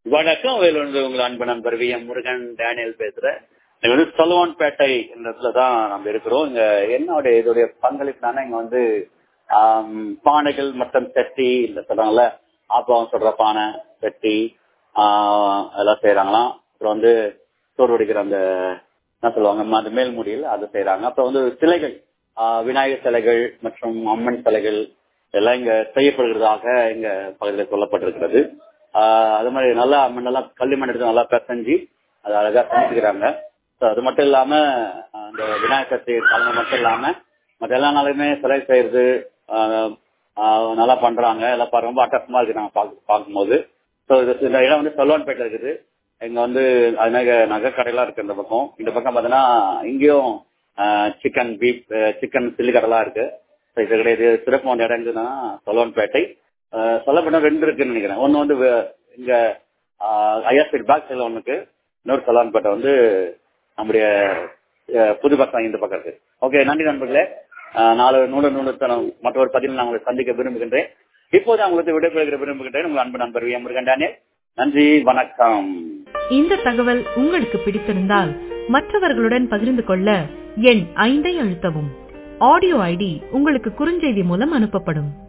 வணக்கம் வேலூர் உங்கள் அன்பு நண்பர் வி எம் முருகன் டேனியல் பேசுறேன் இங்க வந்து சலவான்பேட்டை என்ற இடத்துல தான் நம்ம இருக்கிறோம் இங்க என்னுடைய இதோடைய பங்களிப்புனா இங்க வந்து ஆம், பானைகள் மற்றும் சட்டி இல்ல சொல்றாங்கல்ல ஆப்பம் சொல்ற பானை சட்டி ஆஹ், அதெல்லாம் செய்யறாங்களாம் அப்புறம் வந்து சோறு வடிக்கிற அந்த என்ன சொல்லுவாங்க ம- அந்த மேல்முடியில் அது செய்யறாங்க அப்புறம் வந்து சிலைகள் ஆஹ், விநாயகர் சிலைகள் மற்றும் அம்மன் சிலைகள் எல்லாம் இங்க செய்யப்படுகிறதாக இங்க பகுதியில் சொல்லப்பட்டிருக்கிறது ஆஹ், அது மாதிரி நல்லா மண்ணெல்லாம் களிமண் எடுத்து நல்லா பிசைஞ்சு அது அழகா செஞ்சுக்கிறாங்க So, அது மட்டும் இல்லாம ஆஹ், இந்த விநாயகர் சதுர்த்தி தலைமை மட்டும் இல்லாம மற்ற எல்லா நாளுமே சிலை செய்யறது ஆஹ், ஆஹ், நல்லா பண்றாங்க எல்லாம் பாருங்க ரொம்ப அட்டகமா இருக்கு நாங்க பாக்க- பார்க்கும்போது ஸோ இது இந்த இடம் வந்து செல்வான்பேட்டில் இருக்குது இங்க வந்து அது நகை நகை கடையெல்லாம் இருக்கு இந்த பக்கம் இந்த பக்கம் பார்த்தீங்கன்னா இங்கேயும் சிக்கன் பீஃப் சிக்கன் சில்லி கடைலாம் இருக்கு So, இது கிடையாது சிறப்பு வாய்ந்த இடம் எதுன்னா செல்வான்பேட்டை ஆஹ், சொல்லப்பட்ட ரெண்டு இருக்குன்னு நினைக்கிறேன் ஒன்னு வந்து வே- இங்க ஐஎஸ்பி பேக் சைடில் ஒன்றுக்கு இன்னொரு செல்வான்பேட்டை வந்து நம்முடைய அஹ், புது பஸ் ஸ்டாண்ட் இந்த பக்கம் இருக்கு ஓகே நன்றி நண்பர்களே அஹ், நாலு நூறு நூறு தரம் மற்றொரு பதிவில் நான் உங்களை சந்திக்க விரும்புகின்றேன் இப்போது உங்களுக்கு விடைபெறுகிற விரும்புகின்றேன் உங்கள் அன்பு நண்பர் வி எம் முருகன் டேனியல் நன்றி வணக்கம் இந்த தகவல் உங்களுக்கு பிடித்திருந்தால் மற்றவர்களுடன் பகிர்ந்து கொள்ள எண் ஐந்தை அழுத்தவும் ஆடியோ ஐடி உங்களுக்கு குறுஞ்செய்தி மூலம் அனுப்பப்படும்